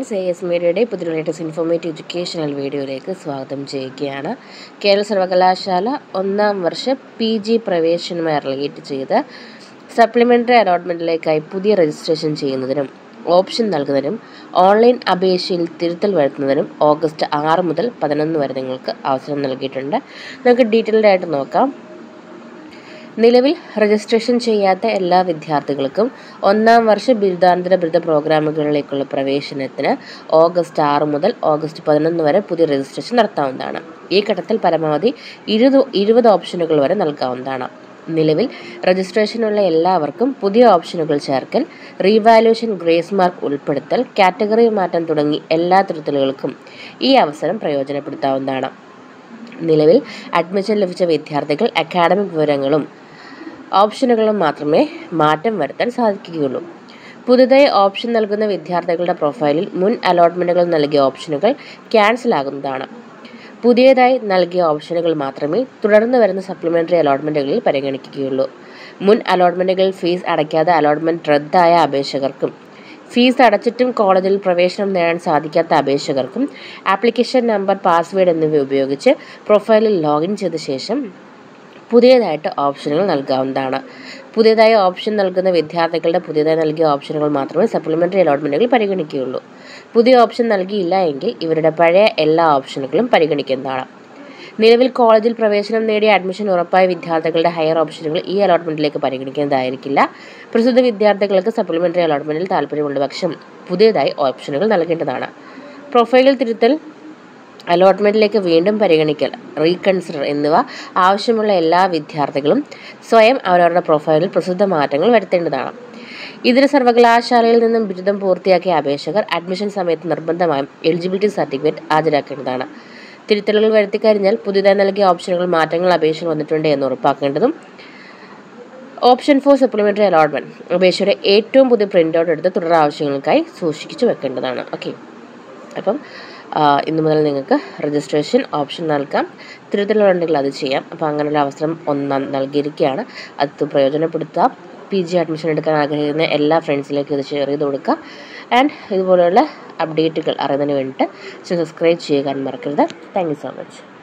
friends A S മീഡിയയുടെ പുതിയ latest informative educational വീഡിയോയിലേക്ക് സ്വാഗതം ചെയ്യുകയാണ് കേരള സർവകലാശാല ഒന്നാം വർഷ പി ജി പ്രവേശനവുമായി റിലേറ്റ് ചെയ്ത് സപ്ലിമെൻ്ററി അലോട്ട്മെൻറ്റിലേക്കായി പുതിയ രജിസ്ട്രേഷൻ ചെയ്യുന്നതിനും ഓപ്ഷൻ നൽകുന്നതിനും ഓൺലൈൻ അപേക്ഷയിൽ തിരുത്തൽ വരുത്തുന്നതിനും ഓഗസ്റ്റ് ആറ് മുതൽ പതിനൊന്ന് വരെ നിങ്ങൾക്ക് അവസരം നൽകിയിട്ടുണ്ട് നമുക്ക് ഡീറ്റെയിൽഡ് ആയിട്ട് നോക്കാം നിലവിൽ രജിസ്ട്രേഷൻ ചെയ്യാത്ത എല്ലാ വിദ്യാർത്ഥികൾക്കും ഒന്നാം വർഷ ബിരുദാനന്തര ബിരുദ പ്രോഗ്രാമുകളിലേക്കുള്ള പ്രവേശനത്തിന് ഓഗസ്റ്റ് ആറ് മുതൽ ഓഗസ്റ്റ് പതിനൊന്ന് വരെ പുതിയ രജിസ്ട്രേഷൻ നടത്താവുന്നതാണ് ഈ ഘട്ടത്തിൽ പരമാവധി ഇരുപത് ഇരുപത് ഓപ്ഷനുകൾ വരെ നൽകാവുന്നതാണ് നിലവിൽ രജിസ്ട്രേഷനുള്ള എല്ലാവർക്കും പുതിയ ഓപ്ഷനുകൾ ചേർക്കൽ റീവാലുവേഷൻ ഗ്രേസ് മാർക്ക് ഉൾപ്പെടുത്തൽ കാറ്റഗറി മാറ്റം തുടങ്ങി എല്ലാ തിരുത്തലുകൾക്കും ഈ അവസരം പ്രയോജനപ്പെടുത്താവുന്നതാണ് നിലവിൽ അഡ്മിഷൻ ലഭിച്ച വിദ്യാർത്ഥികൾ അക്കാഡമിക് വിവരങ്ങളും ഓപ്ഷനുകളും മാത്രമേ മാറ്റം വരുത്താൻ സാധിക്കുകയുള്ളൂ പുതുതായി ഓപ്ഷൻ നൽകുന്ന വിദ്യാർത്ഥികളുടെ പ്രൊഫൈലിൽ മുൻ അലോട്ട്മെൻറ്റുകൾ നൽകിയ ഓപ്ഷനുകൾ ക്യാൻസൽ ആകുന്നതാണ് പുതിയതായി നൽകിയ ഓപ്ഷനുകൾ മാത്രമേ തുടർന്ന് വരുന്ന സപ്ലിമെൻ്ററി അലോട്ട്മെൻറ്റുകളിൽ പരിഗണിക്കുകയുള്ളൂ മുൻ അലോട്ട്മെൻറ്റുകളിൽ ഫീസ് അടയ്ക്കാതെ അലോട്ട്മെൻറ്റ് റദ്ദായ അപേക്ഷകർക്കും ഫീസ് അടച്ചിട്ടും കോളേജിൽ പ്രവേശനം നേടാൻ സാധിക്കാത്ത അപേക്ഷകർക്കും ആപ്ലിക്കേഷൻ നമ്പർ പാസ്വേഡ് എന്നിവ ഉപയോഗിച്ച് പ്രൊഫൈലിൽ ലോഗിൻ ചെയ്ത ശേഷം പുതിയതായിട്ട് ഓപ്ഷനുകൾ നൽകാവുന്നതാണ് പുതിയതായി ഓപ്ഷൻ നൽകുന്ന വിദ്യാർത്ഥികളുടെ പുതിയതായി നൽകിയ ഓപ്ഷനുകൾ മാത്രമേ സപ്ലിമെൻ്ററി അലോട്ട്മെൻറ്റുകൾ പരിഗണിക്കുകയുള്ളൂ പുതിയ ഓപ്ഷൻ നൽകിയില്ല എങ്കിൽ ഇവരുടെ പഴയ എല്ലാ ഓപ്ഷനുകളും പരിഗണിക്കുന്നതാണ് നിലവിൽ കോളേജിൽ പ്രവേശനം നേടിയ അഡ്മിഷൻ ഉറപ്പായ വിദ്യാർത്ഥികളുടെ ഹയർ ഓപ്ഷനുകൾ ഈ അലോട്ട്മെൻറ്റിലേക്ക് പരിഗണിക്കുന്നതായിരിക്കില്ല പ്രസ്തുത വിദ്യാർത്ഥികൾക്ക് സപ്ലിമെൻ്ററി അലോട്ട്മെൻറ്റിൽ താല്പര്യമുള്ള പക്ഷം പുതിയതായി ഓപ്ഷനുകൾ നൽകേണ്ടതാണ് പ്രൊഫൈലിൽ തിരുത്തൽ അലോട്ട്മെൻറ്റിലേക്ക് വീണ്ടും പരിഗണിക്കൽ റീകൺസിഡർ എന്നിവ ആവശ്യമുള്ള എല്ലാ വിദ്യാർത്ഥികളും സ്വയം അവരവരുടെ പ്രൊഫൈലിൽ പ്രസിദ്ധ മാറ്റങ്ങൾ വരുത്തേണ്ടതാണ് ഇതിന് സർവകലാശാലയിൽ നിന്നും ബിരുദം പൂർത്തിയാക്കിയ അപേക്ഷകർ അഡ്മിഷൻ സമയത്ത് നിർബന്ധമായും എലിജിബിലിറ്റി സർട്ടിഫിക്കറ്റ് ഹാജരാക്കേണ്ടതാണ് തിരുത്തലുകൾ വരുത്തി കഴിഞ്ഞാൽ പുതിയതായി നൽകിയ ഓപ്ഷനുകൾ മാറ്റങ്ങൾ അപേക്ഷ വന്നിട്ടുണ്ട് എന്ന് ഉറപ്പാക്കേണ്ടതും ഓപ്ഷൻ ഫോർ സപ്ലിമെൻ്ററി അലോട്ട്മെൻറ്റ് അപേക്ഷയുടെ ഏറ്റവും പുതിയ പ്രിൻ്റ് ഔട്ട് എടുത്ത് തുടർ ആവശ്യങ്ങൾക്കായി സൂക്ഷിച്ചു വെക്കേണ്ടതാണ് ഓക്കെ അപ്പം ഇന്നു മുതൽ നിങ്ങൾക്ക് രജിസ്ട്രേഷൻ ഓപ്ഷൻ നൽകാം തിരുത്തലുണ്ടെങ്കിൽ അത് ചെയ്യാം അപ്പോൾ അങ്ങനെയുള്ള അവസരം ഒന്ന് നൽകിയിരിക്കുകയാണ് അത് പ്രയോജനപ്പെടുത്താം പി ജി അഡ്മിഷൻ എടുക്കാൻ ആഗ്രഹിക്കുന്ന എല്ലാ ഫ്രണ്ട്സിലേക്കും ഇത് ഷെയർ ചെയ്ത് കൊടുക്കുക ആൻഡ് ഇതുപോലെയുള്ള അപ്ഡേറ്റുകൾ അറിയുന്നതിന് വേണ്ടിയിട്ട് സബ്സ്ക്രൈബ് ചെയ്യുക മറക്കരുത് താങ്ക് യു സോ മച്ച്